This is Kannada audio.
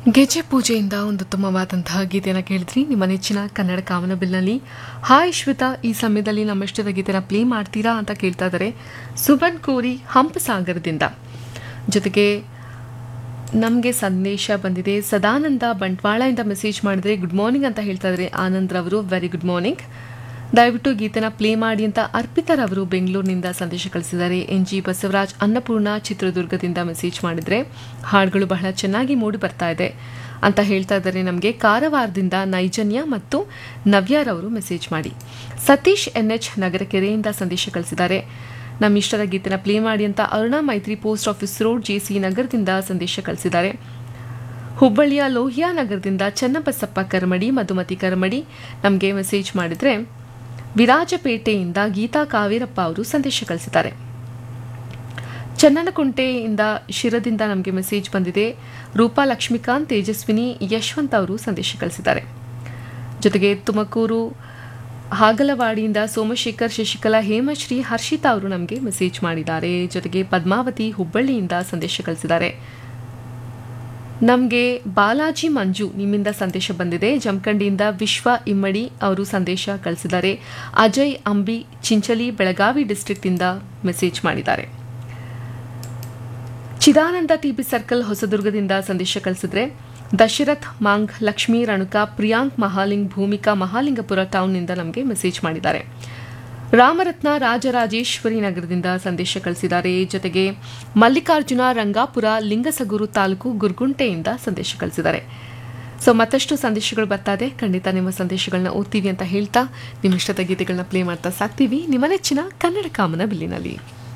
ಗೆಜ್ಜೆ ಪೂಜೆಯಿಂದ ಒಂದು ಉತ್ತಮವಾದಂತಹ ಗೀತೆಯನ್ನು ಕೇಳಿದ್ರಿ ನಿಮ್ಮ ನೆಚ್ಚಿನ ಕನ್ನಡ ಕಾಮನಬಿಲ್ನಲ್ಲಿ ಹಾಯ್ ಶ್ವೇತಾ ಈ ಸಮಯದಲ್ಲಿ ನಮ್ಮ ಇಷ್ಟದ ಗೀತೆನ ಪ್ಲೇ ಮಾಡ್ತೀರಾ ಅಂತ ಕೇಳ್ತಾ ಇದ್ದಾರೆ ಸುಬನ್ ಕೋರಿ ಹಂಪಸಾಗರದಿಂದ ಜೊತೆಗೆ ನಮಗೆ ಸಂದೇಶ ಬಂದಿದೆ ಸದಾನಂದ ಬಂಟ್ವಾಳದಿಂದ ಮೆಸೇಜ್ ಮಾಡಿದ್ರೆ ಗುಡ್ ಮಾರ್ನಿಂಗ್ ಅಂತ ಹೇಳ್ತಾ ಇದ್ದಾರೆ ಆನಂದ್ ರವರು ವೆರಿ ಗುಡ್ ಮಾರ್ನಿಂಗ್ ದಯವಿಟ್ಟು ಗೀತೆನ ಪ್ಲೇ ಮಾಡಿ ಅಂತ ಅರ್ಪಿತರವರು ಬೆಂಗಳೂರಿನಿಂದ ಸಂದೇಶ ಕಳಿಸಿದ್ದಾರೆ ಎನ್ ಜಿ ಬಸವರಾಜ್ ಅನ್ನಪೂರ್ಣ ಚಿತ್ರದುರ್ಗದಿಂದ ಮೆಸೇಜ್ ಮಾಡಿದ್ರೆ ಹಾಡುಗಳು ಬಹಳ ಚೆನ್ನಾಗಿ ಮೂಡಿ ಬರ್ತಾ ಇದೆ ಅಂತ ಹೇಳ್ತಾ ಇದ್ದಾರೆ ನಮಗೆ ಕಾರವಾರದಿಂದ ನೈಜನ್ಯ ಮತ್ತು ನವ್ಯಾರವರು ಮೆಸೇಜ್ ಮಾಡಿ ಸತೀಶ್ ಎನ್ ಎಚ್ ನಗರಕೆರೆಯಿಂದ ಸಂದೇಶ ಕಳಿಸಿದ್ದಾರೆ ನಮ್ಮ ಇಷ್ಟದ ಗೀತೆನ ಪ್ಲೇ ಮಾಡಿ ಅಂತ ಅರುಣಾ ಮೈತ್ರಿ ಪೋಸ್ಟ್ ಆಫೀಸ್ ರೋಡ್ ಜೆಸಿ ನಗರದಿಂದ ಸಂದೇಶ ಕಳಿಸಿದ್ದಾರೆ ಹುಬ್ಬಳ್ಳಿಯ ಲೋಹಿಯಾ ನಗರದಿಂದ ಚನ್ನಬಸಪ್ಪ ಕರ್ಮಡಿ ಮಧುಮತಿ ಕರ್ಮಡಿ ನಮಗೆ ಮೆಸೇಜ್ ಮಾಡಿದ್ರೆ ವಿರಾಜಪೇಟೆಯಿಂದ ಗೀತಾ ಕಾವೇರಪ್ಪ ಅವರು ಸಂದೇಶ ಕಳಿಸಿದ್ದಾರೆ ಚನ್ನನಕುಂಟೆಯಿಂದ ಶಿರದಿಂದ ನಮಗೆ ಮೆಸೇಜ್ ಬಂದಿದೆ ರೂಪಾ ಲಕ್ಷ್ಮೀಕಾಂತ್ ತೇಜಸ್ವಿನಿ ಯಶವಂತ್ ಅವರು ಸಂದೇಶ ಕಳಿಸಿದ್ದಾರೆ ಜೊತೆಗೆ ತುಮಕೂರು ಹಾಗಲವಾಡಿಯಿಂದ ಸೋಮಶೇಖರ್ ಶಶಿಕಲಾ ಹೇಮಶ್ರೀ ಹರ್ಷಿತಾ ಅವರು ನಮಗೆ ಮೆಸೇಜ್ ಮಾಡಿದ್ದಾರೆ ಜೊತೆಗೆ ಪದ್ಮಾವತಿ ಹುಬ್ಬಳ್ಳಿಯಿಂದ ಸಂದೇಶ ಕಳಿಸಿದ್ದಾರೆ ನಮಗೆ ಬಾಲಾಜಿ ಮಂಜು ನಿಮ್ಮಿಂದ ಸಂದೇಶ ಬಂದಿದೆ ಜಮಖಂಡಿಯಿಂದ ವಿಶ್ವ ಇಮ್ಮಡಿ ಅವರು ಸಂದೇಶ ಕಳಿಸಿದ್ದಾರೆ ಅಜಯ್ ಅಂಬಿ ಚಿಂಚಲಿ ಬೆಳಗಾವಿ ಡಿಸ್ಟ್ರಿಕ್ಟಿಂದ ಮೆಸೇಜ್ ಮಾಡಿದ್ದಾರೆ ಚಿದಾನಂದ ಟಿಬಿ ಸರ್ಕಲ್ ಹೊಸದುರ್ಗದಿಂದ ಸಂದೇಶ ಕಳಿಸಿದ್ರೆ ದಶರಥ್ ಮಾಂಗ್ ಲಕ್ಷ್ಮೀ ರಣುಕಾ ಪ್ರಿಯಾಂಕ್ ಮಹಾಲಿಂಗ್ ಭೂಮಿಕಾ ಮಹಾಲಿಂಗಪುರ ಟೌನ್ನಿಂದ ನಮಗೆ ಮೆಸೇಜ್ ಮಾಡಿದ್ದಾರೆ ರಾಮರತ್ನ ರಾಜರಾಜೇಶ್ವರಿ ನಗರದಿಂದ ಸಂದೇಶ ಕಳಿಸಿದ್ದಾರೆ ಜೊತೆಗೆ ಮಲ್ಲಿಕಾರ್ಜುನ ರಂಗಾಪುರ ಲಿಂಗಸಗೂರು ತಾಲೂಕು ಗುರ್ಗುಂಟೆಯಿಂದ ಸಂದೇಶ ಕಳಿಸಿದ್ದಾರೆ ಸೊ ಮತ್ತಷ್ಟು ಸಂದೇಶಗಳು ಬರ್ತಾ ಇದೆ ಖಂಡಿತ ನಿಮ್ಮ ಸಂದೇಶಗಳನ್ನ ಓದ್ತೀವಿ ಅಂತ ಹೇಳ್ತಾ ನಿಮ್ಮ ಇಷ್ಟದ ಗೀತೆಗಳನ್ನ ಪ್ಲೇ ಮಾಡ್ತಾ ಸಾಕ್ತೀವಿ ನಿಮ್ಮ ನೆಚ್ಚಿನ ಕನ್ನಡ ಕಾಮನ ಬಿಲ್ಲಿನಲ್ಲಿ